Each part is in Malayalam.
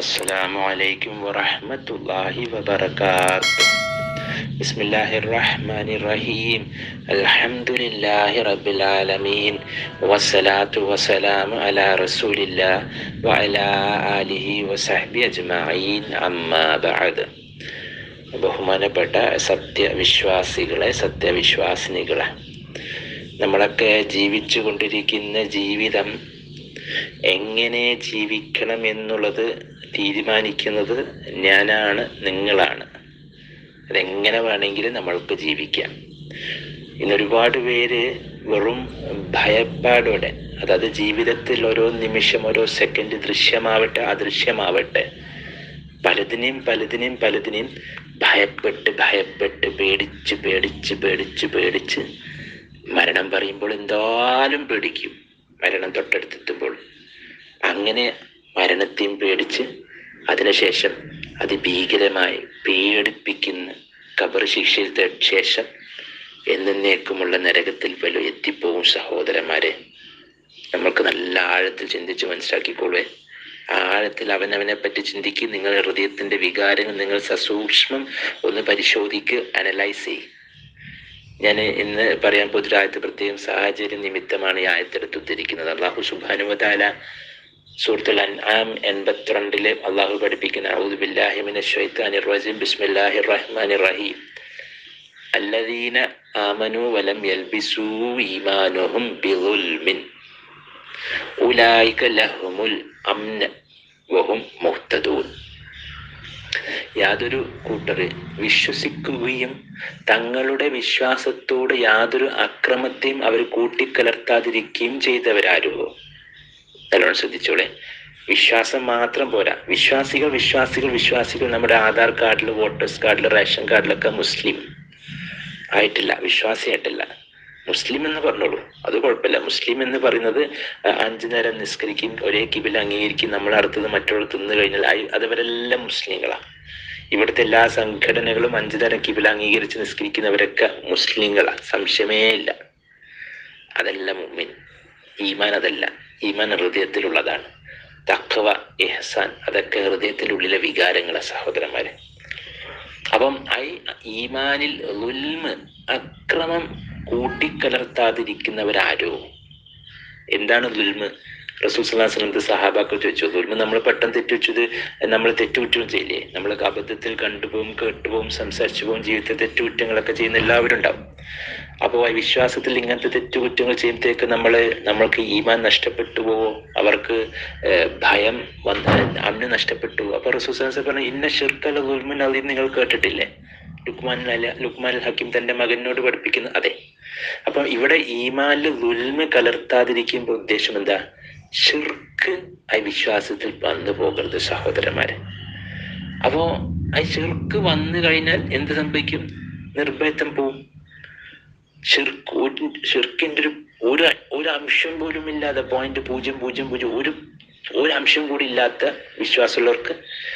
السلام عليكم ورحمة الله وبركاته بسم الله الرحمن الرحيم الحمد لله رب العالمين والصلاة والسلام على رسول الله وعلى آله وصحبه أجمعين أما بعد ബഹുമാനപ്പെട്ട സത്യവിശ്വാസികളെ സത്യവിശ്വാസിനികളെ നമ്മളൊക്കെ ജീവിച്ചു കൊണ്ടിരിക്കുന്ന ജീവിതം എങ്ങനെ ജീവിക്കണം എന്നുള്ളത് തീരുമാനിക്കുന്നത് ഞാനാണ് നിങ്ങളാണ് അതെങ്ങനെ വേണമെങ്കിലും നമ്മൾക്ക് ജീവിക്കാം ഇന്ന് ഒരുപാട് പേര് വെറും ഭയപ്പാടോടെ അതായത് ജീവിതത്തിൽ ഓരോ നിമിഷം ഓരോ സെക്കൻഡ് ദൃശ്യമാവട്ടെ അദൃശ്യമാവട്ടെ പലതിനെയും പലതിനെയും പലതിനെയും ഭയപ്പെട്ട് ഭയപ്പെട്ട് പേടിച്ച് പേടിച്ച് പേടിച്ച് പേടിച്ച് മരണം പറയുമ്പോൾ എന്തായാലും പേടിക്കും മരണം തൊട്ടടുത്തെത്തുമ്പോൾ അങ്ങനെ മരണത്തെയും പേടിച്ച് അതിനുശേഷം അതിഭീകരമായി പേടിപ്പിക്കുന്ന കബർ ശിക്ഷയിലത്തെ ശേഷം എന്നേക്കുമുള്ള നരകത്തിൽ വല്ല എത്തിപ്പോവും സഹോദരന്മാരെ നമ്മൾക്ക് നല്ല ആഴത്തിൽ ചിന്തിച്ച് മനസ്സിലാക്കിക്കോളേ ആഴത്തിൽ അവനവനെ പറ്റി ചിന്തിക്കുക നിങ്ങളുടെ ഹൃദയത്തിന്റെ വികാരങ്ങൾ നിങ്ങൾ സസൂക്ഷ്മം ഒന്ന് പരിശോധിക്ക് അനലൈസ് ചെയ്യും ഞാൻ ഇന്ന് പറയാൻ പോകുന്ന ആയത്ത് പ്രത്യേകം സാഹചര്യ നിമിത്തമാണ് ഈ ആയത്തെടുത്ത് ഉദ്ധരിക്കുന്നത് അള്ളാഹു സുബാനുവതാല സൂറത്തുൽ അൻആം എൺപത്തിരണ്ടില് അള്ളാഹു പഠിപ്പിക്കുന്ന ഔദു ബില്ലാഹി മിനശ് ശൈത്താനിർ റജീം ബിസ്മില്ലാഹിർ റഹ്മാനിർ റഹീം الذين آمنوا ولم يلبسوا إيمانهم بظلم أولئك لهم الأمن وهم مهتدون യാതൊരു കൂട്ടര് വിശ്വസിക്കുകയും തങ്ങളുടെ വിശ്വാസത്തോട് യാതൊരു അക്രമത്തെയും അവർ കൂട്ടിക്കലർത്താതിരിക്കുകയും ചെയ്തവരാരുവോ നല്ലോണം ശ്രദ്ധിച്ചോളെ വിശ്വാസം മാത്രം പോരാ വിശ്വാസികൾ വിശ്വാസികൾ വിശ്വാസികൾ നമ്മുടെ ആധാർ കാർഡിൽ വോട്ടേഴ്സ് കാർഡിൽ റേഷൻ കാർഡിലൊക്കെ മുസ്ലിം ആയിട്ടില്ല വിശ്വാസിയായിട്ടില്ല മുസ്ലിം എന്ന് പറഞ്ഞോളൂ അത് കുഴപ്പമില്ല മുസ്ലിം എന്ന് പറയുന്നത് അഞ്ചു നേരം നിസ്കരിക്കും ഒരേ കിബിൽ അംഗീകരിക്കും നമ്മൾ അടുത്തത് മറ്റുള്ള തിന്നു കഴിഞ്ഞാൽ അതവരെല്ലാം മുസ്ലിങ്ങളാണ് ഇവിടുത്തെ എല്ലാ സംഘടനകളും അഞ്ചു നേരം കിബിൽ അംഗീകരിച്ച് നിസ്കരിക്കുന്നവരൊക്കെ മുസ്ലിങ്ങളാണ് സംശയമേ ഇല്ല അതല്ല മുമ്മിൻ ഈമാൻ അതല്ല ഈമാൻ ഹൃദയത്തിലുള്ളതാണ് തക്കവ എഹ്സാൻ അതൊക്കെ ഹൃദയത്തിലുള്ളിലെ വികാരങ്ങളാണ് സഹോദരന്മാരെ അപ്പം ഐ ഈമാനിൽ ഉൽമ് അക്രമം കൂട്ടിക്കലർത്താതിരിക്കുന്നവരാരോ എന്താണ് ദുൽമ് റസൂൽ സലാഹുലത്ത് സഹാബാക്കൾ ചോദിച്ചു ദുൽമ് നമ്മൾ പെട്ടെന്ന് തെറ്റുവെച്ചത് നമ്മൾ തെറ്റുകുറ്റവും ചെയ്യില്ലേ നമ്മൾ അബദ്ധത്തിൽ കണ്ടുപോകും കേട്ടുപോകും സംസാരിച്ചു പോകും ജീവിതത്തിൽ തെറ്റുകുറ്റങ്ങളൊക്കെ ചെയ്യുന്ന എല്ലാവരും ഉണ്ടാവും അപ്പോൾ വിശ്വാസത്തിൽ ഇങ്ങനത്തെ തെറ്റുകുറ്റങ്ങൾ ചെയ്യുമ്പോഴത്തേക്ക് നമ്മൾ നമ്മൾക്ക് ഈമാൻ നഷ്ടപ്പെട്ടു പോവോ അവർക്ക് ഭയം വന്ന് അന്ന് നഷ്ടപ്പെട്ടു അപ്പൊ റസൂസ് പറഞ്ഞു ഇന്ന ഷിർക്കല ദുൽമിൻ അതിൽ നിങ്ങൾ കേട്ടിട്ടില്ലേ ലുക്മാൻ അല്ല ലുക്മാൻ ഹക്കീം തന്റെ മകനോട് പഠിപ്പിക്കുന്ന അതെ അപ്പൊ ഇവിടെ ഈമാനിൽ ദുൽമ കലർത്താതിരിക്കുമ്പോൾ ഉദ്ദേശം എന്താ ഷിർക്ക് ആ വിശ്വാസത്തിൽ വന്നു പോകരുത് സഹോദരന്മാരെ അപ്പോ ആ ഷിർക്ക് വന്നു കഴിഞ്ഞാൽ എന്ത് സംഭവിക്കും നിർഭയത്വം പോവും ഷിർക്ക് ഷിർക്കിന്റെ ഒരു ഒരു ഒരു അംശം പോലും ഇല്ലാതെ പോയിന്റ് പൂജ്യം പൂജ്യം പൂജ്യം ഒരു ഒരു അംശം കൂടി ഇല്ലാത്ത വിശ്വാസമുള്ളവർക്ക്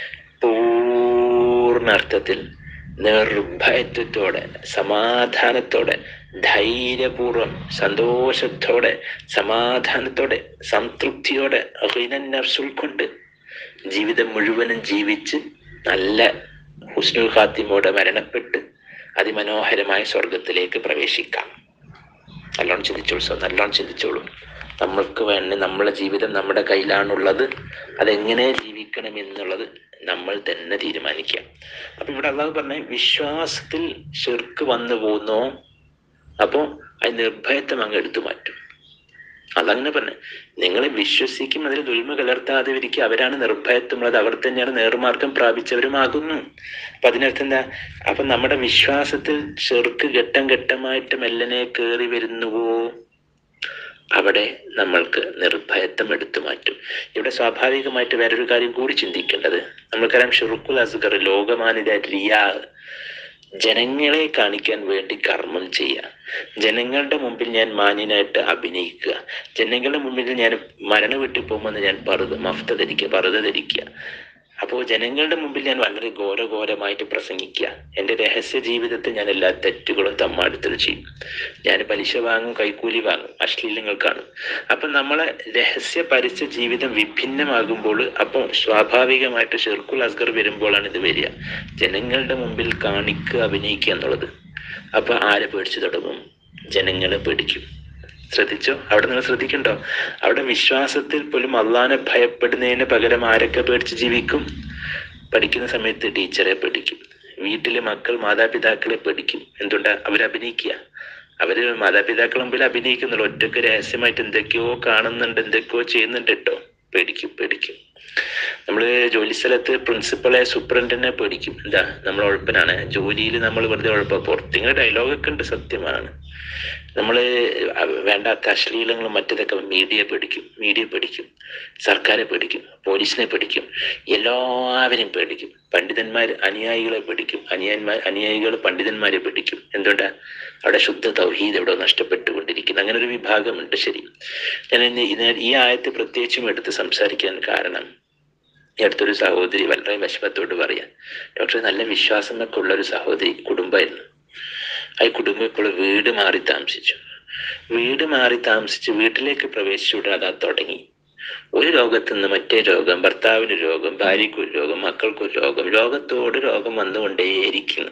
പൂർണ്ണ അർത്ഥത്തിൽ നിർഭയത്വത്തോടെ സമാധാനത്തോടെ ധൈര്യപൂർവം സന്തോഷത്തോടെ സമാധാനത്തോടെ സംതൃപ്തിയോടെ ഉൾക്കൊണ്ട് ജീവിതം മുഴുവനും ജീവിച്ച് നല്ല ഹുസ്നുൽ ഖാത്തിമോടെ മരണപ്പെട്ട് അതിമനോഹരമായ സ്വർഗത്തിലേക്ക് പ്രവേശിക്കാം നല്ലോണം ചിന്തിച്ചോളൂ നല്ലോണം ചിന്തിച്ചോളൂ നമ്മൾക്ക് വേണ്ടി നമ്മളെ ജീവിതം നമ്മുടെ കയ്യിലാണുള്ളത് അതെങ്ങനെ ജീവിക്കണം എന്നുള്ളത് നമ്മൾ തന്നെ തീരുമാനിക്കുക അപ്പൊ ഇവിടെ അള്ളാഹു പറഞ്ഞ വിശ്വാസത്തിൽ ഷിർക്ക് വന്നു പോകുന്നോ അപ്പോ അത് നിർഭയത്വം അങ്ങ് എടുത്തു മാറ്റും അതങ്ങനെ പറഞ്ഞു നിങ്ങൾ വിശ്വസിക്കും അതിൽ ദുൽമ കലർത്താതെ ഇരിക്കുക അവരാണ് നിർഭയത്വമുള്ളത് അവർ തന്നെയാണ് നേർമാർഗം പ്രാപിച്ചവരുമാകുന്നു അപ്പൊ അതിനർത്ഥം എന്താ അപ്പൊ നമ്മുടെ വിശ്വാസത്തിൽ ചെറുക്ക് ഘട്ടം ഘട്ടമായിട്ട് മെല്ലനെ കയറി വരുന്നുവോ അവിടെ നമ്മൾക്ക് നിർഭയത്വം എടുത്തു മാറ്റും ഇവിടെ സ്വാഭാവികമായിട്ട് വേറൊരു കാര്യം കൂടി ചിന്തിക്കേണ്ടത് നമ്മൾക്കറിയാം ഷുറുക്കുൽ അസ്ഗർ ലോകമാനിത റിയാ ജനങ്ങളെ കാണിക്കാൻ വേണ്ടി കർമ്മം ചെയ്യുക ജനങ്ങളുടെ മുമ്പിൽ ഞാൻ മാന്യനായിട്ട് അഭിനയിക്കുക ജനങ്ങളുടെ മുമ്പിൽ ഞാൻ മരണ വീട്ടിൽ പോകുമ്പോൾ ഞാൻ പറുത മഫ്ത ധരിക്കുക പറുത ധരിക്കുക അപ്പോൾ ജനങ്ങളുടെ മുമ്പിൽ ഞാൻ വളരെ ഘോരഘോരമായിട്ട് പ്രസംഗിക്കുക എൻ്റെ രഹസ്യ ജീവിതത്തിൽ ഞാൻ എല്ലാ തെറ്റുകളും തമ്മാടുത്തൽ ചെയ്യും ഞാൻ പലിശ വാങ്ങും കൈക്കൂലി വാങ്ങും അശ്ലീലങ്ങൾ കാണും അപ്പം നമ്മളെ രഹസ്യ പരസ്യ ജീവിതം വിഭിന്നമാകുമ്പോൾ അപ്പോൾ സ്വാഭാവികമായിട്ട് ഷെർക്കുൽ അസ്ഗർ വരുമ്പോഴാണ് ഇത് വരിക ജനങ്ങളുടെ മുമ്പിൽ കാണിക്കുക അഭിനയിക്കുക എന്നുള്ളത് അപ്പൊ ആരെ പേടിച്ചു തുടങ്ങും ജനങ്ങളെ പേടിക്കും ശ്രദ്ധിച്ചോ അവിടെ നിങ്ങൾ ശ്രദ്ധിക്കണ്ടോ അവിടെ വിശ്വാസത്തിൽ പോലും അള്ളാനെ ഭയപ്പെടുന്നതിന് പകരം ആരൊക്കെ പേടിച്ച് ജീവിക്കും പഠിക്കുന്ന സമയത്ത് ടീച്ചറെ പേടിക്കും വീട്ടിലെ മക്കൾ മാതാപിതാക്കളെ പേടിക്കും എന്തുകൊണ്ടാ അവർ അഭിനയിക്കുക അവര് മാതാപിതാക്കളെ മുമ്പിൽ അഭിനയിക്കുന്നുള്ളൂ ഒറ്റക്ക് രഹസ്യമായിട്ട് എന്തൊക്കെയോ കാണുന്നുണ്ട് എന്തൊക്കെയോ ചെയ്യുന്നുണ്ട് കേട്ടോ പേടിക്കും പേടിക്കും നമ്മള് ജോലി സ്ഥലത്ത് പ്രിൻസിപ്പളെ സൂപ്രണ്ടിനെ പേടിക്കും എന്താ നമ്മൾ ഉഴപ്പനാണ് ജോലിയിൽ നമ്മൾ വെറുതെ ഉഴപ്പ പുറത്തിങ്ങനെ ഡയലോഗൊക്കെ ഉണ്ട് സത്യമാണ് നമ്മൾ വേണ്ടാത്ത അശ്ലീലങ്ങളും മറ്റതൊക്കെ മീഡിയ പേടിക്കും മീഡിയ പേടിക്കും സർക്കാരെ പേടിക്കും പോലീസിനെ പേടിക്കും എല്ലാവരെയും പേടിക്കും പണ്ഡിതന്മാർ അനുയായികളെ പേടിക്കും അനുയാന്മാർ അനുയായികൾ പണ്ഡിതന്മാരെ പേടിക്കും എന്തുകൊണ്ടാ അവിടെ ശുദ്ധ തൗഹീദ് എവിടെ നഷ്ടപ്പെട്ടുകൊണ്ടിരിക്കുന്നു അങ്ങനെ ഒരു വിഭാഗമുണ്ട് ശരി ഞാൻ ഇന്ന് ഇതിന് ഈ ആയത്ത് പ്രത്യേകിച്ചും എടുത്ത് സംസാരിക്കാൻ കാരണം ഈ അടുത്തൊരു സഹോദരി വളരെ വിഷമത്തോട് പറയാം ഡോക്ടർ നല്ല വിശ്വാസമൊക്കെ ഉള്ള ഒരു സഹോദരി കുടുംബമായിരുന്നു ആ കുടുംബം ഇപ്പോൾ വീട് മാറി താമസിച്ചു വീട് മാറി താമസിച്ച് വീട്ടിലേക്ക് പ്രവേശിച്ചു അതാ തുടങ്ങി ഒരു രോഗത്തു നിന്ന് മറ്റേ രോഗം ഭർത്താവിന് രോഗം ഭാര്യയ്ക്ക് ഒരു രോഗം മക്കൾക്കൊരു രോഗം രോഗത്തോട് രോഗം വന്നുകൊണ്ടേയിരിക്കുന്നു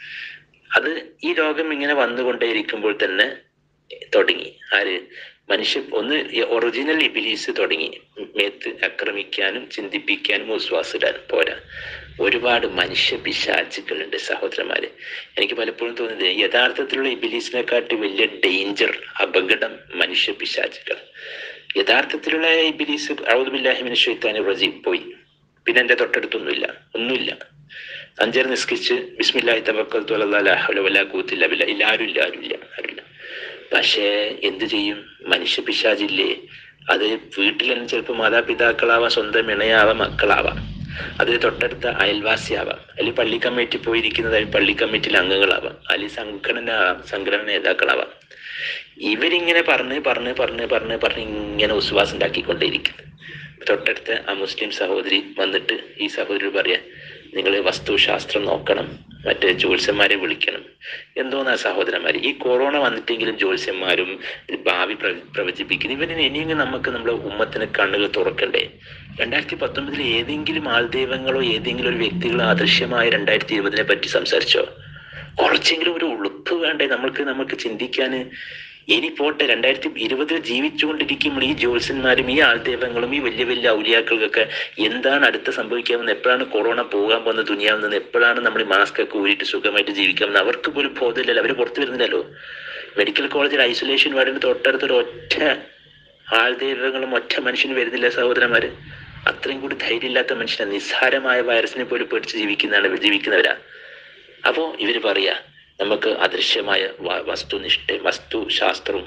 അത് ഈ രോഗം ഇങ്ങനെ വന്നുകൊണ്ടേയിരിക്കുമ്പോൾ തന്നെ തുടങ്ങി ആര് മനുഷ്യ ഒന്ന് ഒറിജിനൽ ഇബിലീസ് തുടങ്ങി മേത്ത് ആക്രമിക്കാനും ചിന്തിപ്പിക്കാനും വിശ്വാസിടാനും പോരാ ഒരുപാട് മനുഷ്യ പിശാചുകളുണ്ട് സഹോദരന്മാര് എനിക്ക് പലപ്പോഴും തോന്നുന്നത് യഥാർത്ഥത്തിലുള്ള ഇബിലീസിനെക്കാട്ടി വലിയ ഡേഞ്ചർ അപകടം മനുഷ്യ പിശാചുകൾ യഥാർത്ഥത്തിലുള്ള ഇബിലീസ് ഔദുബില്ലാഹിമിന് ഷെയ്ത്താനി റജീം പോയി പിന്നെ എൻ്റെ തൊട്ടടുത്തൊന്നുമില്ല ഒന്നുമില്ല അഞ്ചർ നിസ്കരിച്ച് ബിസ്മില്ലാഹി തവക്കൽ വലാ കൂത്തില്ല ബില്ല ഇല്ല ആരും ഇല്ല ആരും ഇല്ല ആരുമില്ല പക്ഷേ എന്ത് ചെയ്യും മനുഷ്യ പിശാചില്ലേ അത് വീട്ടിൽ തന്നെ ചിലപ്പോൾ മാതാപിതാക്കളാവാം സ്വന്തം ഇണയാവാം മക്കളാവാം അതിൽ തൊട്ടടുത്ത അയൽവാസിയാവാം അല്ലെങ്കിൽ പള്ളി കമ്മിറ്റി പോയിരിക്കുന്നത് പള്ളി കമ്മിറ്റിയിൽ അംഗങ്ങളാവാം അല്ലെങ്കിൽ സംഘടന സംഘടന നേതാക്കളാവാം ഇവരിങ്ങനെ പറഞ്ഞ് പറഞ്ഞ് പറഞ്ഞ് പറഞ്ഞ് പറഞ്ഞ് ഇങ്ങനെ ഉസ്വാസം ഉണ്ടാക്കിക്കൊണ്ടേയിരിക്കുന്നു തൊട്ടടുത്ത ആ മുസ്ലിം സഹോദരി വന്നിട്ട് ഈ സഹോദരി പറയാ നിങ്ങൾ വസ്തുശാസ്ത്രം നോക്കണം മറ്റേ ജ്യോത്സ്യന്മാരെ വിളിക്കണം എന്തോന്നാ സഹോദരന്മാർ ഈ കൊറോണ വന്നിട്ടെങ്കിലും ജ്യോത്സ്യന്മാരും ഭാവി പ്ര പ്രവചിപ്പിക്കുന്നു ഇവരിന് ഇനിയെങ്കിലും നമുക്ക് നമ്മുടെ ഉമ്മത്തിന് കണ്ണുകൾ തുറക്കണ്ടേ രണ്ടായിരത്തി പത്തൊമ്പതിൽ ഏതെങ്കിലും ആൾദൈവങ്ങളോ ഏതെങ്കിലും ഒരു വ്യക്തികളോ അദൃശ്യമായ രണ്ടായിരത്തി ഇരുപതിനെ പറ്റി സംസാരിച്ചോ കുറച്ചെങ്കിലും ഒരു ഉളുപ്പ് വേണ്ടേ നമ്മൾക്ക് നമുക്ക് ചിന്തിക്കാൻ ഇനി പോട്ടെ രണ്ടായിരത്തി ഇരുപതിൽ ജീവിച്ചുകൊണ്ടിരിക്കുമ്പോൾ ഈ ജ്യോത്സ്യന്മാരും ഈ ആൾദൈവങ്ങളും ഈ വലിയ വലിയ ഔലിയാക്കൾക്കൊക്കെ എന്താണ് അടുത്ത് സംഭവിക്കാമെന്ന് എപ്പോഴാണ് കൊറോണ പോകാൻ പോകുന്ന ദുനിയാവിൽ നിന്ന് എപ്പോഴാണ് നമ്മൾ മാസ്ക് ഒക്കെ ഊരിയിട്ട് സുഖമായിട്ട് ജീവിക്കാമെന്ന് അവർക്ക് പോലും ബോധമില്ലല്ലോ അവർ പുറത്തു വരുന്നില്ലല്ലോ മെഡിക്കൽ കോളേജിൽ ഐസൊലേഷൻ വാർഡിന് തൊട്ടടുത്തൊരു ഒറ്റ ആൾദൈവങ്ങളും ഒറ്റ മനുഷ്യന് വരുന്നില്ല സഹോദരന്മാര് അത്രയും കൂടി ധൈര്യമില്ലാത്ത മനുഷ്യനെ നിസ്സാരമായ വൈറസിനെ പോലും പേടിച്ച് ജീവിക്കുന്നതാണ് ജീവിക്കുന്നവരാ അപ്പോ ഇവര് പറയാ നമുക്ക് അദൃശ്യമായ വസ്തുനിഷ്ഠ വസ്തു ശാസ്ത്രവും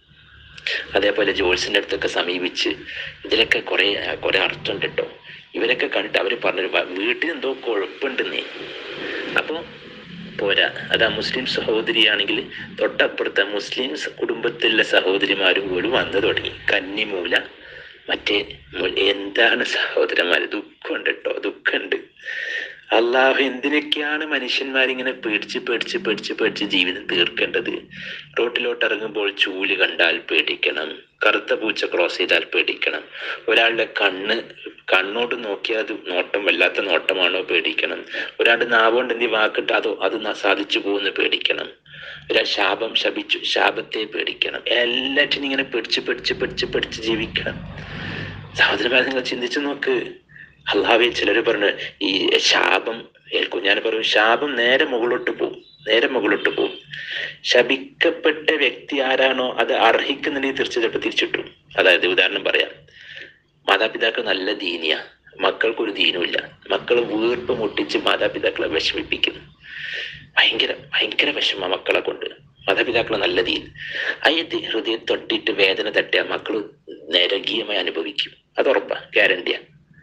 അതേപോലെ ജോൾസിന്റെ അടുത്തൊക്കെ സമീപിച്ച് ഇതിലൊക്കെ കുറെ കുറെ അർത്ഥമുണ്ട് കേട്ടോ ഇവരൊക്കെ കണ്ടിട്ട് അവര് പറഞ്ഞു വീട്ടിൽ എന്തോ കുഴപ്പമുണ്ടെന്നേ അപ്പോൾ പോരാ അത് ആ മുസ്ലിം സഹോദരിയാണെങ്കിൽ തൊട്ടപ്പുറത്തെ മുസ്ലിം കുടുംബത്തിലെ സഹോദരിമാരും പോലും വന്നു തുടങ്ങി കന്നിമൂല മറ്റേ എന്താണ് സഹോദരന്മാര് ദുഃഖമുണ്ട് കേട്ടോ ദുഃഖമുണ്ട് അള്ളാഹു എന്തിനൊക്കെയാണ് മനുഷ്യന്മാരിങ്ങനെ പേടിച്ച് പേടിച്ച് പേടിച്ച് പേടിച്ച് ജീവിതം തീർക്കേണ്ടത് റോട്ടിലോട്ട് ഇറങ്ങുമ്പോൾ ചൂല് കണ്ടാൽ പേടിക്കണം കറുത്ത പൂച്ച ക്രോസ് ചെയ്താൽ പേടിക്കണം ഒരാളുടെ കണ്ണ് കണ്ണോട് നോക്കിയാൽ അത് നോട്ടം വല്ലാത്ത നോട്ടമാണോ പേടിക്കണം ഒരാളുടെ നാവുകൊണ്ട് എന്തി വാക്കിട്ട് അതോ അത് സാധിച്ചു പോകുന്ന പേടിക്കണം ഒരാൾ ശാപം ശപിച്ചു ശാപത്തെ പേടിക്കണം എല്ലാറ്റിനും ഇങ്ങനെ പിടിച്ച് പിടിച്ച് പിടിച്ച് പിടിച്ച് ജീവിക്കണം സഹോദരന്മാരെ നിങ്ങൾ ചിന്തിച്ചു നോക്ക് അള്ളാഹെ ചിലർ പറഞ്ഞു ഈ ശാപം ഏൽക്കും ഞാൻ പറയും ശാപം നേരെ മുകളിലോട്ട് പോകും നേരെ മുകളിലോട്ട് പോകും ശപിക്കപ്പെട്ട വ്യക്തി ആരാണോ അത് അർഹിക്കുന്നുണ്ടെങ്കിൽ തീർച്ചയായിട്ടും തിരിച്ചിട്ടു അതായത് ഉദാഹരണം പറയാം മാതാപിതാക്കൾ നല്ല ദീനിയ മക്കൾക്കൊരു ദീനുമില്ല മക്കൾ വീർപ്പ് മുട്ടിച്ച് മാതാപിതാക്കളെ വിഷമിപ്പിക്കുന്നു ഭയങ്കര ഭയങ്കര വിഷമ മക്കളെ കൊണ്ട് മാതാപിതാക്കളെ നല്ല ദീൻ അയ്യ ഹൃദയം തൊട്ടിട്ട് വേദന തട്ടിയ മക്കൾ നരകീയമായി അനുഭവിക്കും അത് ഉറപ്പാ ഗ്യാരണ്ടിയാ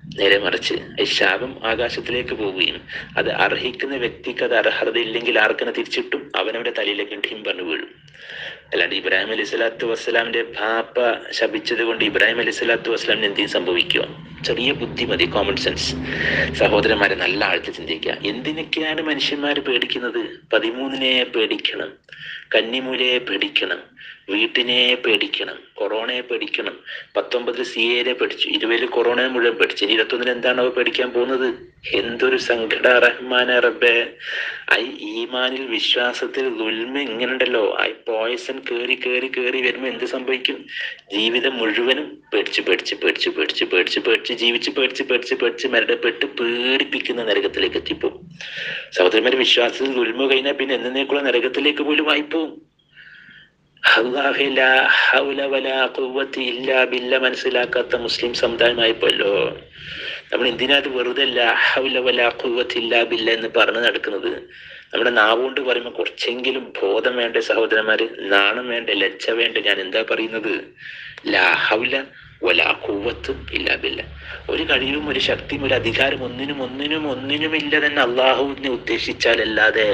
നേരെ മറിച്ച് ഈ ശാപം ആകാശത്തിലേക്ക് പോവുകയും അത് അർഹിക്കുന്ന വ്യക്തിക്ക് അത് അർഹതയില്ലെങ്കിൽ ആർക്കനെ തിരിച്ചിട്ടും അവനവന്റെ തലയിലേക്ക് ഇടിയും പറഞ്ഞു വീഴും അല്ലാണ്ട് ഇബ്രാഹിം അലൈഹി സ്വലാത്തു വസ്സലാമിന്റെ ഭാപ്പ ശപിച്ചത് കൊണ്ട് ഇബ്രാഹിം അലൈഹി സ്വലാത്തു വസ്സലാമിന് എന്തെങ്കിലും സംഭവിക്കുക ചെറിയ ബുദ്ധി മതി കോമൺ സെൻസ് സഹോദരന്മാരെ നല്ല ആഴ്ച ചിന്തിക്കുക എന്തിനൊക്കെയാണ് മനുഷ്യന്മാർ പേടിക്കുന്നത് പതിമൂന്നിനെ പേടിക്കണം കന്നിമൂലയെ പേടിക്കണം വീട്ടിനെ പേടിക്കണം കൊറോണയെ പേടിക്കണം പത്തൊമ്പതിൽ സി എനെ പേടിച്ചു ഇരുപതിൽ കൊറോണയെ മുഴുവൻ പേടിച്ചു ഇനി ഇരുപത്തൊന്നിൽ എന്താണ് അവ പേടിക്കാൻ പോകുന്നത് എന്തൊരു സങ്കട റഹ്മാന റബ്ബെ ഐ ഈമാനിൽ വിശ്വാസത്തിൽ ഉൽമ ഇങ്ങനെയുണ്ടല്ലോ ഐ പോയസൺ കേറി കേറി കേറി വരുമ്പോ എന്ത് സംഭവിക്കും ജീവിതം മുഴുവനും പേടിച്ച് പേടിച്ച് പേടിച്ച് പേടിച്ച് പേടിച്ച് പേടിച്ച് ജീവിച്ച് പേടിച്ച് പേടിച്ച് പേടിച്ച് മരണപ്പെട്ട് പേടിപ്പിക്കുന്ന നരകത്തിലേക്ക് എത്തിപ്പോവും സഹോദരന്മാരെ വിശ്വാസത്തിൽ ഉൽമ കഴിഞ്ഞാൽ പിന്നെ എന്നേക്കുള്ള നരകത്തിലേക്ക് പോലും വായിപ്പോവും അല്ലാഹെ ലാ ഹൗല വലാ ഖുവ്വത ഇല്ലാ ബില്ല മനസ്സിലാക്കാത്ത മുസ്ലിം സമുദായമായപ്പോല്ലോ നമ്മൾ എന്തിനാ അത് വെറുതെ ലാ ഹൗല വലാ ഖുവ്വത ഇല്ലാ ബില്ല എന്ന് പറഞ്ഞു നടക്കുന്നത് നമ്മുടെ നാവുകൊണ്ട് പറയുമ്പോൾ കുറച്ചെങ്കിലും ബോധം വേണ്ടേ സഹോദരന്മാര് നാണം വേണ്ടേ ലജ്ജ വേണ്ടേ ഞാൻ എന്താ പറയുന്നത് ലാ ഹൗല വലാ ഖുവ്വത്ത് ഇല്ലാ ബില്ല ഒരു കഴിവും ഒരു ശക്തിയും ഒരു അധികാരം ഒന്നിനും ഒന്നിനും ഒന്നിനും ഇല്ല തന്നെ അള്ളാഹുവിനെ ഉദ്ദേശിച്ചാലല്ലാതെ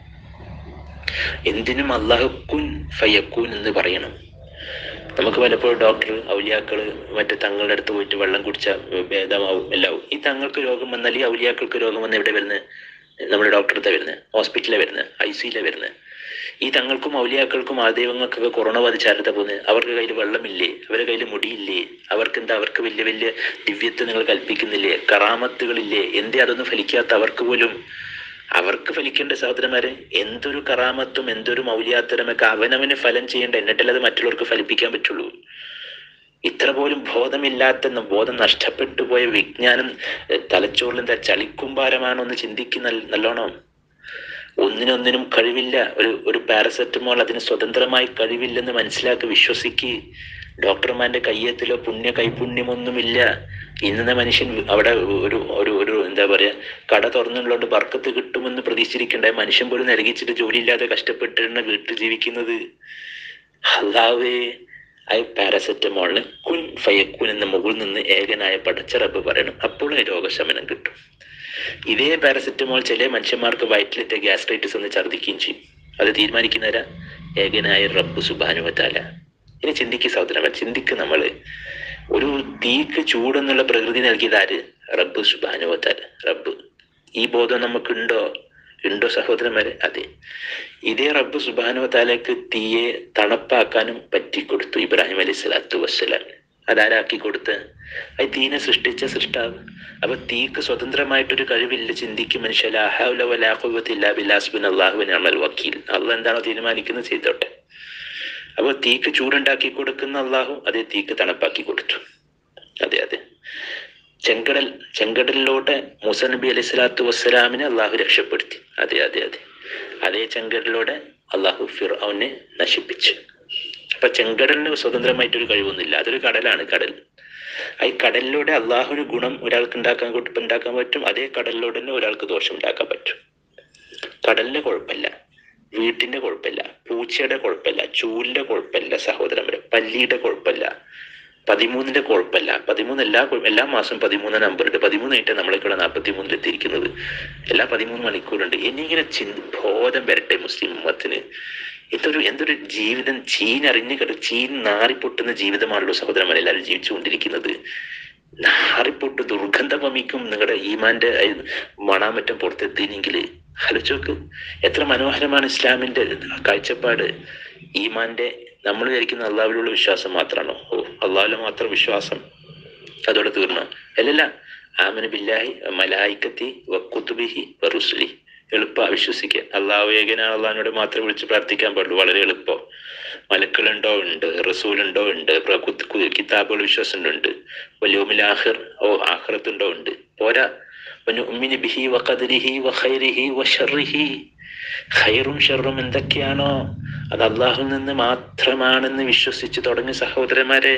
എന്തിനും അള്ളാഹു കുൻ ഫയക്കൂൻ എന്ന് പറയണം നമുക്ക് പലപ്പോഴും ഡോക്ടർ ഔലിയാക്കള് മറ്റു തങ്ങളുടെ അടുത്ത് പോയിട്ട് വെള്ളം കുടിച്ച ഭേദമാവും എല്ലാവും ഈ തങ്ങൾക്ക് രോഗം വന്നാൽ ഈ ഔലിയാക്കൾക്ക് രോഗം വന്ന് എവിടെ വരുന്നത് നമ്മുടെ ഡോക്ടർ അടുത്ത വരുന്നത് ഹോസ്പിറ്റലിലെ വരുന്നത് ഐ സിയിലെ വരുന്നത് ഈ തങ്ങൾക്കും ഔലിയാക്കൾക്കും ആദൈവങ്ങൾക്കൊക്കെ കൊറോണ ബാധിച്ചാരത്തെ പോകുന്നത് അവർക്ക് കയ്യിൽ വെള്ളമില്ലേ അവരുടെ കയ്യിൽ മുടിയില്ലേ അവർക്ക് എന്താ അവർക്ക് വലിയ വലിയ ദിവ്യത്വം നിങ്ങൾ കൽപ്പിക്കുന്നില്ലേ കറാമത്തുകളില്ലേ എന്തേ അതൊന്നും ഫലിക്കാത്ത അവർക്ക് പോലും അവർക്ക് ഫലിക്കേണ്ട സഹോദരന്മാരെ എന്തൊരു കറാമത്തും എന്തൊരു മൗലിയാത്തരമൊക്കെ അവനവന് ഫലം ചെയ്യേണ്ട എന്നിട്ടല്ലേ അത് മറ്റുള്ളവർക്ക് ഫലിപ്പിക്കാൻ പറ്റുള്ളൂ ഇത്ര പോലും ബോധമില്ലാത്ത ന- ബോധം നഷ്ടപ്പെട്ടു പോയ വിജ്ഞാനം എഹ്, തലച്ചോറിൽ എന്താ ചളിക്കുമ്പാരമാണോ എന്ന് ചിന്തിക്കുന്ന നല്ലോണം ഒന്നിനൊന്നിനും കഴിവില്ല ഒരു ഒരു പാരസെറ്റമോൾ അതിന് സ്വതന്ത്രമായി കഴിവില്ലെന്ന് മനസ്സിലാക്കി വിശ്വസിക്ക് ഡോക്ടർമാരുടെ കയ്യത്തിലോ പുണ്യ കൈപുണ്യമൊന്നുമില്ല ഇന്നത്തെ മനുഷ്യൻ അവിടെ ഒരു ഒരു ഒരു എന്താ പറയാ കട തുറന്നുള്ളതുകൊണ്ട് ബർക്കത്ത് കിട്ടുമെന്ന് പ്രതീക്ഷിച്ചിരിക്കേണ്ട മനുഷ്യൻ പോലും നരകിച്ചിട്ട് ജോലിയില്ലാതെ കഷ്ടപ്പെട്ടിരുന്ന വീട്ടിൽ ജീവിക്കുന്നത് അല്ലാവേ ഐ പാരസെറ്റമോളിന് കുൻ ഫയക്കുൻ എന്ന മുകളിൽ നിന്ന് ഏകനായ പടച്ച റബ്ബ് പറയണം അപ്പോൾ രോഗശമനം കിട്ടും ഇതേ പാരസെറ്റമോൾ ചില മനുഷ്യന്മാർക്ക് വയറ്റിലിട്ട ഗ്യാസ്ട്രൈറ്റിസ് എന്ന് ഛർദ്ദിക്കുകയും ചെയ്യും അത് തീരുമാനിക്കുന്നവരാ ഏകനായ റബ്ബ് സുബാനുവത്താല ഇനി ചിന്തിക്ക് സഹോദരന്മാർ ചിന്തിക്ക് നമ്മള് ഒരു തീക്ക് ചൂടെന്നുള്ള പ്രകൃതി നൽകിയത് ആര് റബ്ബ് സുബാനുവത്താല റബ്ബ് ഈ ബോധം നമുക്കുണ്ടോ ഉണ്ടോ സഹോദരന്മാരെ അതെ ഇതേ റബ്ബ് സുബാനോ താലക്ക് തീയെ തണുപ്പാക്കാനും പറ്റിക്കൊടുത്തു ഇബ്രാഹിം അലൈഹി സ്വലാത്തു വസ്സലാം അതാരാക്കി കൊടുത്ത് അത് തീനെ സൃഷ്ടിച്ച സൃഷ്ടാവ് അപ്പൊ തീക്ക് സ്വതന്ത്രമായിട്ടൊരു കഴിവില്ല ചിന്തിക്കും മനുഷ്യൻ അള്ളാഹുവിനാമൽ വക്കീൽ അള്ളാഹ് എന്താണോ തീരുമാനിക്കുന്നത് ചെയ്തോട്ടെ അപ്പൊ തീക്ക് ചൂടുണ്ടാക്കി കൊടുക്കുന്ന അള്ളാഹു അതേ തീക്ക് തണുപ്പാക്കി കൊടുത്തു അതെ അതെ ചെങ്കടൽ ചെങ്കടലിലൂടെ മൂസ നബി അലൈഹി സ്വലാത്തു വസ്സലാമിനെ അള്ളാഹു രക്ഷപ്പെടുത്തി അതെ അതെ അതെ അതേ ചെങ്കടലിലൂടെ അള്ളാഹു ഫിർഔനെ നശിപ്പിച്ചു അപ്പൊ ചെങ്കടലിന് സ്വതന്ത്രമായിട്ടൊരു കഴിവൊന്നുമില്ല അതൊരു കടലാണ് കടൽ ആ ഈ കടലിലൂടെ അള്ളാഹുവിന് ഗുണം ഒരാൾക്ക് ഉണ്ടാക്കാൻ കൊ- ഉണ്ടാക്കാൻ പറ്റും അതേ കടലിലൂടെ തന്നെ ഒരാൾക്ക് ദോഷം ഉണ്ടാക്കാൻ പറ്റും കടലിന്റെ കുഴപ്പമില്ല വീട്ടിന്റെ കുഴപ്പമില്ല പൂച്ചയുടെ കുഴപ്പമില്ല ചൂലിന്റെ കുഴപ്പമില്ല സഹോദരന്മാരെ പല്ലിയുടെ കുഴപ്പമില്ല പതിമൂന്നിന്റെ കുഴപ്പമില്ല പതിമൂന്ന് എല്ലാ കുഴ- എല്ലാ മാസം പതിമൂന്ന് നമ്പർ ഉണ്ട് പതിമൂന്നായിട്ട് നമ്മളെക്കൂടെ നാൽപ്പത്തി മൂന്നിൽ എത്തിയിരിക്കുന്നത് എല്ലാ പതിമൂന്ന് മണിക്കൂറുണ്ട് എന്നിങ്ങനെ ചിന്ത ബോധം വരട്ടെ മുസ്ലിം ഉമ്മത്തിന് ഇതൊരു എന്തൊരു ജീവിതം ചീനറിഞ്ഞ് കിട ചീൻ നാറിപ്പൊട്ടുന്ന ജീവിതമാണല്ലോ സഹോദരന്മാർ എല്ലാവരും ജീവിച്ചുകൊണ്ടിരിക്കുന്നത് നാറിപ്പൊട്ട് ദുർഗന്ധം വമിക്കും നിങ്ങളുടെ ഈമാന്റെ അയ് മണാമറ്റം പുറത്തെത്തിയെങ്കിൽ ആലോചിച്ചോക്ക് എത്ര മനോഹരമാണ് ഇസ്ലാമിന്റെ കാഴ്ചപ്പാട് ഈമാന്റെ നമ്മൾ വിചാരിക്കുന്ന അള്ളാഹുവിലുള്ള വിശ്വാസം മാത്രമാണോ ഓ അള്ളാഹുല മാത്രം വിശ്വാസം അതോടെ തീർന്നോ അല്ലല്ല ആമന ബില്ലാഹി മലായിക്കത്തി വക്കുത്തുബിഹി വറുസുലി എളുപ്പ വിശ്വസിക്കുക അള്ളാഹു ഏകനാണ് അള്ളാഹിനോട് മാത്രം വിളിച്ച് പ്രാർത്ഥിക്കാൻ പാടുള്ളൂ വളരെ എളുപ്പം മലക്കളുണ്ടോ ഉണ്ട് റസൂലുണ്ടോ ഉണ്ട് പ്ര- കുത്ത് കു- കിതാബുകൾ വിശ്വാസം ഉണ്ട് വലിയോമിൽ ആഹിർ ഓ ആഹ്റത്തുണ്ടോ ഉണ്ട് പോരാ വനുഅ്മിനു ബിഹി വഖദരിഹി വഖൈരിഹി വശർറിഹി ഖൈറും ഷർറും എന്തൊക്കെയാണോ അത് അള്ളാഹുവിൽ നിന്ന് മാത്രമാണെന്ന് വിശ്വസിച്ച് തുടങ്ങിയ സഹോദരന്മാരെ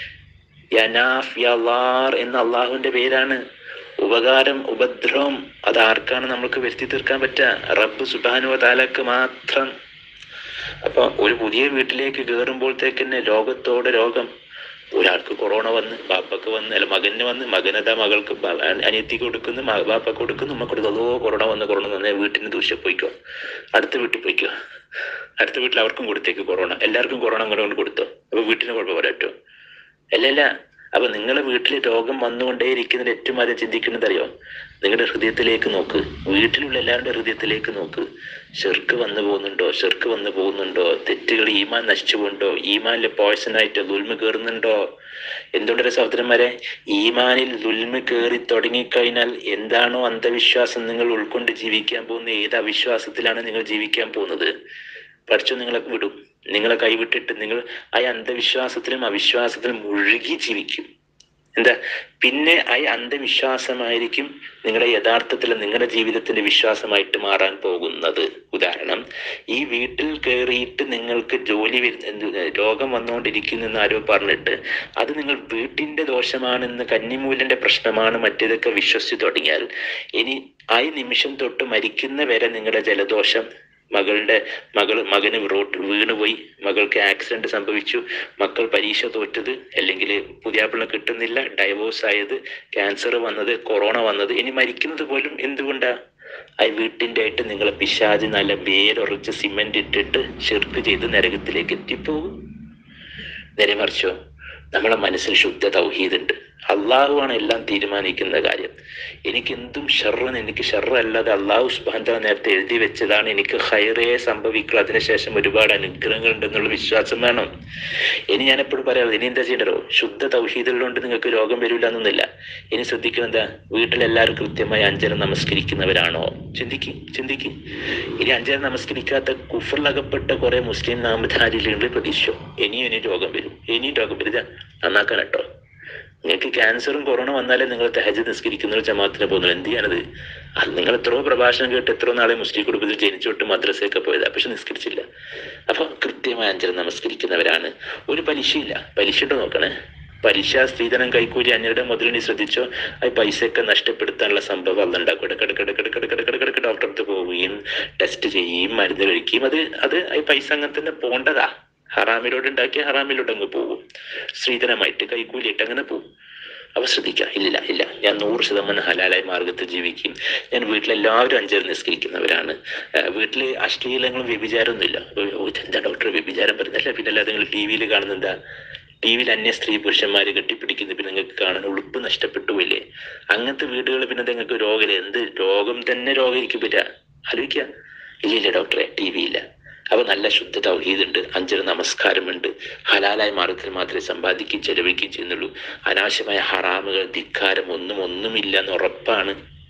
യനാഫ് യലാർ എന്ന അള്ളാഹുവിന്റെ പേരാണ് ഉപകാരം ഉപദ്രവം അത് ആർക്കാണ് നമുക്ക് വരുത്തി തീർക്കാൻ പറ്റുക റബ്ബ് സുബാനു താലക്ക് മാത്രം അപ്പൊ ഒരു പുതിയ വീട്ടിലേക്ക് കയറുമ്പോഴത്തേക്ക് തന്നെ രോഗത്തോടെ രോഗം ഒരാൾക്ക് കൊറോണ വന്ന് ബാപ്പക്ക് വന്ന് അല്ല മകന് വന്ന് മകനതാ മകൾക്ക് ബ- അനിയത്തിക്ക് കൊടുക്കുന്നു മ- ബാപ്പക്ക് കൊടുക്കുന്നു ഉമ്മ കൊടുക്കുന്നു അതോ കൊറോണ വന്ന് കൊറോണ വന്ന് വീട്ടിന് ദൂഷ്യം പോയിക്കോ അടുത്ത വീട്ടിൽ പോയിക്കോ അടുത്ത വീട്ടിൽ അവർക്കും കൊടുത്തേക്ക് കൊറോണ എല്ലാവർക്കും കൊറോണ അങ്ങോട്ട് കൊണ്ട് കൊടുത്തോ അപ്പൊ വീട്ടിന് കുഴപ്പം വരാട്ടോ അല്ല അല്ല അപ്പൊ നിങ്ങളെ വീട്ടിൽ രോഗം വന്നുകൊണ്ടേയിരിക്കുന്നതിൽ ഏറ്റവും ആദ്യം ചിന്തിക്കുന്നത് അറിയോ നിങ്ങളുടെ ഹൃദയത്തിലേക്ക് നോക്ക് വീട്ടിലുള്ള എല്ലാവരുടെ ഹൃദയത്തിലേക്ക് നോക്ക് ഷെർക്ക് വന്നു പോകുന്നുണ്ടോ ഷെർക്ക് വന്നു പോകുന്നുണ്ടോ തെറ്റുകൾ ഈമാൻ നശിച്ചു പോകുന്നുണ്ടോ ഈമാനിൽ പോയ്സൺ ആയിട്ട് ദുൽമ കയറുന്നുണ്ടോ എന്തുകൊണ്ടൊരു സഹോദരന്മാരെ ഈമാനിൽ ദുൽമ കയറി തുടങ്ങിക്കഴിഞ്ഞാൽ എന്താണോ അന്ധവിശ്വാസം നിങ്ങൾ ഉൾക്കൊണ്ട് ജീവിക്കാൻ പോകുന്നത് ഏത് അവിശ്വാസത്തിലാണ് നിങ്ങൾ ജീവിക്കാൻ പോകുന്നത് പഠിച്ചു നിങ്ങളെ വിടും നിങ്ങളെ കൈവിട്ടിട്ട് നിങ്ങൾ ആ അന്ധവിശ്വാസത്തിലും അവിശ്വാസത്തിലും മുഴുകി ജീവിക്കും എന്താ പിന്നെ ആ അന്ധവിശ്വാസമായിരിക്കും നിങ്ങളുടെ യഥാർത്ഥത്തിൽ നിങ്ങളുടെ ജീവിതത്തിന്റെ വിശ്വാസമായിട്ട് മാറാൻ പോകുന്നത് ഉദാഹരണം ഈ വീട്ടിൽ കയറിയിട്ട് നിങ്ങൾക്ക് ജോലി വരുന്ന എന്ത് രോഗം വന്നുകൊണ്ടിരിക്കുന്നു എന്ന് ആരോ പറഞ്ഞിട്ട് അത് നിങ്ങൾ വീട്ടിന്റെ ദോഷമാണെന്ന് കന്നിമൂലന്റെ പ്രശ്നമാണ് മറ്റേതൊക്കെ വിശ്വസിച്ചു തുടങ്ങിയാൽ ഇനി ആ നിമിഷം തൊട്ട് മരിക്കുന്ന വരെ നിങ്ങളുടെ ജലദോഷം മകളുടെ മകൾ മകന് റോഡ് വീണുപോയി മകൾക്ക് ആക്സിഡന്റ് സംഭവിച്ചു മക്കൾ പരീക്ഷ തോറ്റത് അല്ലെങ്കിൽ പുതിയാപ്പിള കിട്ടുന്നില്ല ഡൈവോഴ്സ് ആയത് ക്യാൻസർ വന്നത് കൊറോണ വന്നത് ഇനി മരിക്കുന്നത് പോലും എന്തുകൊണ്ടാ ആ വീട്ടിൻ്റെ ആയിട്ട് നിങ്ങളെ പിശാജ് നല്ല വേരൊറച്ച് സിമെന്റ് ഇട്ടിട്ട് ചെറുക്ക് ചെയ്ത് നരകത്തിലേക്ക് എത്തിപ്പോകും നേരെ മറിച്ചോ നമ്മളെ മനസ്സിൽ ശുദ്ധ തൗഹീദുണ്ട് അള്ളാഹുവാണ് എല്ലാം തീരുമാനിക്കുന്ന കാര്യം എനിക്ക് എന്തും ഷർറെന്ന് എനിക്ക് ഷർറല്ലാതെ അള്ളാഹു സുബാന്ത നേരത്തെ എഴുതി വെച്ചതാണ് എനിക്ക് ഹൈറേ സംഭവിക്കുക അതിനുശേഷം ഒരുപാട് അനുഗ്രഹങ്ങൾ ഉണ്ടെന്നുള്ള വിശ്വാസം വേണം ഇനി ഞാൻ എപ്പോഴും പറയാം ഇനി എന്താ ചെയ്യണ്ടോ ശുദ്ധ തൗഹീദുള്ളതുകൊണ്ട് നിങ്ങൾക്ക് രോഗം വരില്ല എന്നൊന്നുമില്ല ഇനി ശ്രദ്ധിക്കണം എന്താ വീട്ടിലെല്ലാവരും കൃത്യമായി അഞ്ചരം നമസ്കരിക്കുന്നവരാണോ ചിന്തിക്ക് ചിന്തിക്ക് ഇനി അഞ്ചരം നമസ്കരിക്കാത്ത കുഫറിലകപ്പെട്ട കുറെ മുസ്ലിം നാമധാരികളുടെ പ്രതീക്ഷ ഇനിയും ഇനി രോഗം വരും ഇനിയും രോഗം വരും ഇതാ നന്നാക്കാൻ കേട്ടോ നിങ്ങൾക്ക് ക്യാൻസറും കൊറോണ വന്നാലേ നിങ്ങൾ തെഹജ് നിസ്കരിക്കുന്ന ഒരു ജമാഅത്തിന് പോകുന്നത് എന്ത് ചെയ്യാനത് അത് നിങ്ങൾ എത്രയോ പ്രഭാഷണം കേട്ട് എത്രയോ നാളെ മുസ്ലിം കുടുംബത്തിൽ ജനിച്ചു തൊട്ട് മദ്രസയൊക്കെ പോയതാ പക്ഷെ നിസ്കരിച്ചില്ല അപ്പൊ കൃത്യമായ അഞ്ചരം നമസ്കരിക്കുന്നവരാണ് ഒരു പലിശയില്ല പലിശയിട്ട് നോക്കണേ പലിശ സ്ത്രീധനം കൈക്കൂലി അന്യരുടെ മുതലിനി ശ്രദ്ധിച്ചോ ആ പൈസയൊക്കെ നഷ്ടപ്പെടുത്താനുള്ള സംഭവം അല്ല ഉണ്ടാക്കും ഇടക്കിടക്കിടക്കിടക്കിടക്കിടക്കിടക്കിടക്കിടക്ക് ഡോക്ടറെ അടുത്ത് പോവുകയും ടെസ്റ്റ് ചെയ്യുകയും മരുന്ന് കഴിക്കുകയും അത് അത് ആ പൈസ അങ്ങനെ തന്നെ പോണ്ടതാ ഹറാമിലോട് ഉണ്ടാക്കിയ ഹറാമിലോട്ട് അങ്ങ് പോകും സ്ത്രീധനമായിട്ട് കൈക്കൂലിയിട്ട് അങ്ങനെ പോകും അപ്പൊ ശ്രദ്ധിക്കുക ഇല്ല ഇല്ല ഞാൻ നൂറ് ശതമാനം ഹലാലായ മാർഗത്തിൽ ജീവിക്കും ഞാൻ വീട്ടിലെല്ലാവരും അഞ്ചേരം നിസ്കരിക്കുന്നവരാണ് ഏഹ് വീട്ടില് അശ്ലീലങ്ങളും വ്യഭിചാരമൊന്നുമില്ല അപ്പൊ ഓ, ഇതെന്താ ഡോക്ടർ വ്യഭിചാരം പറയുന്നില്ല പിന്നെ അല്ലാതെ നിങ്ങൾ ടി വിയിൽ കാണുന്ന എന്താ ടി വിയിൽ അന്യ സ്ത്രീ പുരുഷന്മാര് കെട്ടിപ്പിടിക്കുന്നത് പിന്നെ നിങ്ങൾക്ക് കാണാൻ ഉളുപ്പ് നഷ്ടപ്പെട്ടു പോയില്ലേ അങ്ങനത്തെ വീടുകൾ പിന്നെ നിങ്ങൾക്ക് രോഗം എന്ത് രോഗം തന്നെ രോഗം എനിക്ക് പറ്റുക ആലോചിക്കുക ഇല്ല ഇല്ല ഡോക്ടറെ ടി വി ഇല്ല അപ്പൊ നല്ല ശുദ്ധ തൗഹീദുണ്ട് അഞ്ചര നമസ്കാരമുണ്ട് ഹലാലായ മാർഗത്തിൽ മാത്രമേ സമ്പാദിക്കുകയും ചെലവഴിക്കുകയും ചെയ്യുന്നുള്ളൂ അനാവശ്യമായ ഹറാമുകൾ ധിക്കാരം ഒന്നും ഒന്നുമില്ല എന്ന് ഉറപ്പാണ്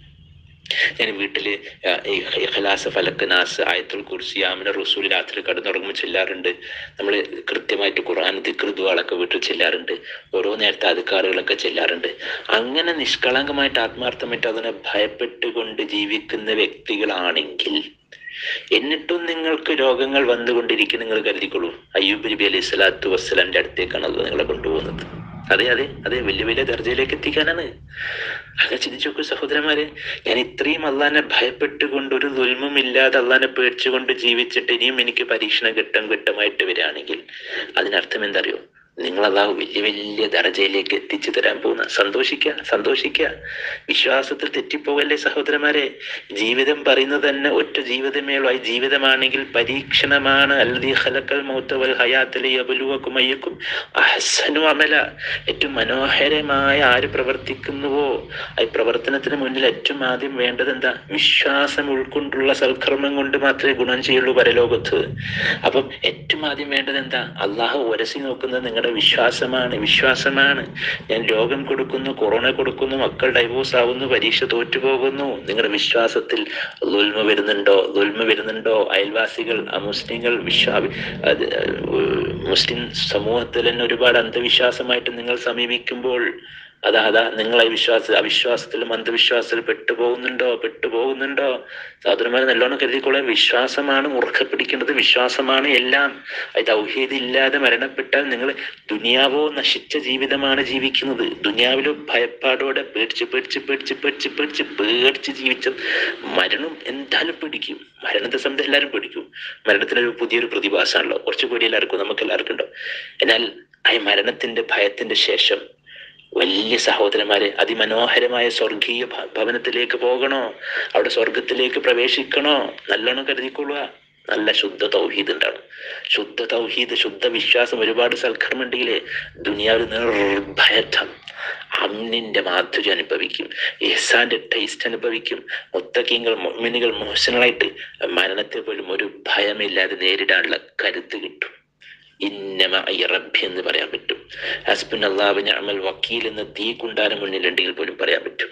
ഞാൻ വീട്ടില് ആ, ഈ ഇഖ്ലാസ് ഫലക്ക് നാസ് ആയത്തുൽ കുർസി ആമിന റസൂൽ രാത്രി കടന്നുറങ്ങുമ്പോൾ ചെല്ലാറുണ്ട് നമ്മൾ കൃത്യമായിട്ട് ഖുർആൻ ദിക്റുദ്വാളൊക്കെ വീട്ടിൽ ചെല്ലാറുണ്ട് ഓരോ നേരത്തെ അധികാറുകളൊക്കെ ചെല്ലാറുണ്ട് അങ്ങനെ നിഷ്കളങ്കമായിട്ട് ആത്മാർത്ഥമായിട്ട് അതിനെ ഭയപ്പെട്ടുകൊണ്ട് ജീവിക്കുന്ന വ്യക്തികളാണെങ്കിൽ എന്നിട്ടും നിങ്ങൾക്ക് രോഗങ്ങൾ വന്നുകൊണ്ടിരിക്കും നിങ്ങൾ കരുതിക്കൊള്ളൂ അയ്യൂബ് നബി അലൈഹി സ്വലാത്തു വസ്സലാമിന്റെ അടുത്തേക്കാണ് അത് നിങ്ങളെ കൊണ്ടുപോകുന്നത് അതെ അതെ അതെ വലിയ വലിയ ദർജയിലേക്ക് എത്തിക്കാനാണ് അങ്ങനെ ചിന്തിച്ചു നോക്കൂ സഹോദരന്മാരെ ഞാൻ ഇത്രയും അള്ളാനെ ഭയപ്പെട്ടുകൊണ്ട് ഒരു ദുൽമും ഇല്ലാതെ അള്ളാനെ പേടിച്ചുകൊണ്ട് ജീവിച്ചിട്ട് ഇനിയും എനിക്ക് പരീക്ഷണം ഘട്ടം ഘട്ടമായിട്ട് വരികയാണെങ്കിൽ അതിനർത്ഥം എന്താ അറിയോ നിങ്ങൾ അള്ളാഹു വലിയ വലിയ ദർജയിലേക്ക് എത്തിച്ചു തരാൻ പോകുന്ന സന്തോഷിക്കുക സന്തോഷിക്കുക വിശ്വാസത്തിൽ തെറ്റിപ്പോകല്ലേ സഹോദരന്മാരെ ജീവിതം പറയുന്നത് തന്നെ ഒറ്റ ജീവിതമേ ഉള്ളൂ ആ ജീവിതമാണെങ്കിൽ പരീക്ഷണമാണ് അല്ലതി ഖലക്കൽ മൗത്ത വൽ ഹയാത്തലി യബ്ലുവക്കും അയ്യക്കും അഹ്സനു അമല ഏറ്റവും മനോഹരമായ ആര് പ്രവർത്തിക്കുന്നുവോ ആ പ്രവർത്തനത്തിന് മുന്നിൽ ഏറ്റവും ആദ്യം വേണ്ടത് എന്താ വിശ്വാസം ഉൾക്കൊണ്ടുള്ള സൽക്കർമ്മം കൊണ്ട് മാത്രമേ ഗുണം ചെയ്യുള്ളൂ പരലോകത്ത് അപ്പം ഏറ്റവും ആദ്യം വേണ്ടത് എന്താ അള്ളാഹു ഉരസി നോക്കുന്നത് നിങ്ങളുടെ വിശ്വാസമാണ് വിശ്വാസമാണ് ഞാൻ രോഗം കൊടുക്കുന്നു കൊറോണ കൊടുക്കുന്നു മക്കൾ ഡൈവോഴ്സ് ആവുന്നു പരീക്ഷ തോറ്റുപോകുന്നു നിങ്ങളുടെ വിശ്വാസത്തിൽ ദുൽമ വരുന്നുണ്ടോ ദുൽമ വരുന്നുണ്ടോ അയൽവാസികൾ അമുസ്ലിങ്ങൾ വിശ്വാ അത് ഏഹ് മുസ്ലിം സമൂഹത്തിൽ തന്നെ ഒരുപാട് അന്ധവിശ്വാസമായിട്ട് നിങ്ങൾ സമീപിക്കുമ്പോൾ അതാ അതാ നിങ്ങളെ വിശ്വാസ അവിശ്വാസത്തിലും അന്ധവിശ്വാസത്തിൽ പെട്ടുപോകുന്നുണ്ടോ പെട്ടുപോകുന്നുണ്ടോ സഹോദരന്മാരെ നല്ലോണം കരുതിക്കൊള്ളാൻ വിശ്വാസമാണ് മുറുക്കെ പിടിക്കേണ്ടത് വിശ്വാസമാണ് എല്ലാം അത് ഔഹീദ് ഇല്ലാതെ മരണപ്പെട്ടാൽ നിങ്ങൾ ദുനിയാവോ നശിച്ച ജീവിതമാണ് ജീവിക്കുന്നത് ദുനിയാവിലോ ഭയപ്പാടോടെ പേടിച്ച് പേടിച്ച് പേടിച്ച് പേടിച്ച് പേടിച്ച് പേടിച്ച് ജീവിച്ച മരണം എന്തായാലും പേടിക്കും മരണത്തെ സംബന്ധിച്ച് എല്ലാവരും പേടിക്കും മരണത്തിനൊരു പുതിയൊരു പ്രതിഭാസമാണല്ലോ കുറച്ച് പേടി എല്ലാവർക്കും നമുക്ക് എല്ലാവർക്കും ഉണ്ടോ എന്നാൽ ആ മരണത്തിന്റെ ഭയത്തിന്റെ ശേഷം വലിയ സഹോദരന്മാരെ അതിമനോഹരമായ സ്വർഗീയ ഭ- ഭവനത്തിലേക്ക് പോകണോ അവിടെ സ്വർഗത്തിലേക്ക് പ്രവേശിക്കണോ നല്ലോണം കരുതിക്കൊള്ളുക നല്ല ശുദ്ധ തൗഹീദ് ഉണ്ടാവും ശുദ്ധ തൗഹീദ് ശുദ്ധ വിശ്വാസം ഒരുപാട് സൽക്കർമ്മുണ്ടെങ്കിലേ ദുനിയാവിൽ നിർഭയത്വം അമ്നിന്റെ മാധുര്യം അനുഭവിക്കും ഇഹ്സാന്റെ ടേസ്റ്റ് അനുഭവിക്കും മുത്തക്കിങ്ങൾ മുഅ്മിനുകൾ മോശങ്ങളായിട്ട് മരണത്തെ പോലും ഒരു ഭയമില്ലാതെ നേരിടാനുള്ള കരുത്ത് കിട്ടും ഇന്നമ റബ്ബി എന്ന് പറയാൻ പറ്റും ഹസ്ബുൻ അള്ളാഹുവിന് അമൽ വക്കീൽ എന്ന് തീ കുണ്ടാനും മുന്നിലുണ്ടെങ്കിൽ പോലും പറയാൻ പറ്റും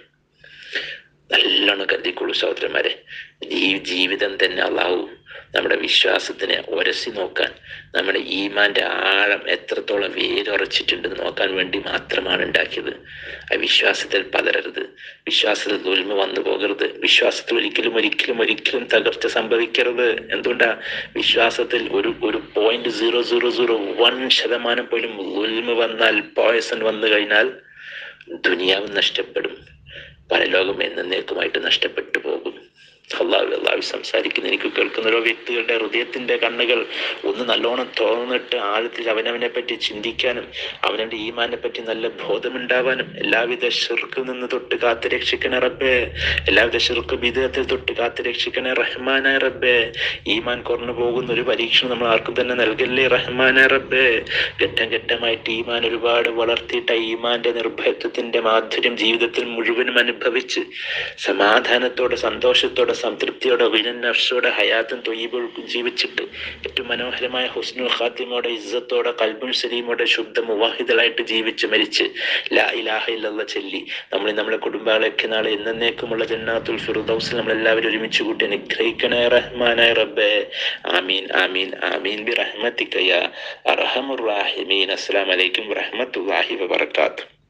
നല്ലോണം കരുതിക്കൊള്ളൂ സഹോദരന്മാരെ ഈ ജീവിതം തന്നെ അള്ളാഹു നമ്മുടെ വിശ്വാസത്തിനെ ഉരസി നോക്കാൻ നമ്മുടെ ഈമാന്റെ ആഴം എത്രത്തോളം വേരുറച്ചിട്ടുണ്ടെന്ന് നോക്കാൻ വേണ്ടി മാത്രമാണ് ഉണ്ടാക്കിയത് ആ വിശ്വാസത്തിൽ പതരരുത് വിശ്വാസത്തിൽ ദുൽമ വന്നു പോകരുത് വിശ്വാസത്തിൽ ഒരിക്കലും ഒരിക്കലും ഒരിക്കലും തകർച്ച സംഭവിക്കരുത് എന്തുകൊണ്ടാ വിശ്വാസത്തിൽ ഒരു ഒരു point zero zero zero one ശതമാനം പോലും ഉൽമ വന്നാൽ പോയസൺ വന്നു കഴിഞ്ഞാൽ ദുനിയാവ് നഷ്ടപ്പെടും പരലോകം എന്നേക്കുമായിട്ട് നഷ്ടപ്പെട്ടു പോകും അള്ളാഹു അള്ളാഹു സംസാരിക്കുന്ന എനിക്ക് കേൾക്കുന്ന ഓരോ വ്യക്തികളുടെ ഹൃദയത്തിന്റെ കണ്ണുകൾ ഒന്ന് നല്ലോണം തുറന്നിട്ട് ആഴത്തിൽ അവനവനെ പറ്റി ചിന്തിക്കാനും അവനവന്റെ ഈമാനെ പറ്റി നല്ല ബോധമുണ്ടാവാനും എല്ലാവിധ ഷിർക്കിൽ നിന്ന് തൊട്ട് കാത്തു രക്ഷിക്കണേ റബ്ബേ എല്ലാവിധ ഷിർക്ക് വിധത്തിൽ തൊട്ട് കാത്തു രക്ഷിക്കണേ റഹ്മാനായ റബ്ബേ ഈമാൻ കുറഞ്ഞു പോകുന്ന ഒരു പരീക്ഷണം നമ്മൾ ആർക്കും തന്നെ നൽകല്ലേ റഹ്മാനായ റബ്ബേ ഘട്ടം ഘട്ടമായിട്ട് ഈമാൻ ഒരുപാട് വളർത്തിയിട്ട് ആ ഈമാന്റെ നിർഭയത്വത്തിന്റെ മാധുര്യം ജീവിതത്തിൽ മുഴുവനും അനുഭവിച്ച് സമാധാനത്തോടെ സന്തോഷത്തോടെ സംതൃപ്തിയോടെ വിനന്നഫ്സോടെ ഹയാത്തും തൊയ്യബുൾക്കും ജീവിച്ചിട്ട് ഏറ്റവും മനോഹരമായ ഹുസ്നുൽ ഖാത്തിമോടെ ഇസ്സത്തോടെ കൽബുൽ സലീമോടെ ശുദ്ധ മുവാഹിദളായിട്ട് ജീവിച്ച് മരിച്ച് ലാ ഇലാഹ ഇല്ലല്ലാഹ് ചൊല്ലി നമ്മൾ നമ്മളെ കുടുംബാളൊക്കെ നാളെ എന്നേക്കുമുള്ള ജന്നാത്തുൽ ഫിർദൗസിൽ നമ്മൾ എല്ലാവരും ഒരുമിച്ച് കൂട്ടി അനുഗ്രഹിക്കണേ റഹ്മാനായ റബ്ബേ ആമീൻ ആമീൻ ആമീൻ ബി റഹ്മത്തിക യാ അർഹമുർ റാഹിമീൻ അസ്സലാമു അലൈക്കും വറഹ്മത്തുള്ളാഹി വബറകാതുഹു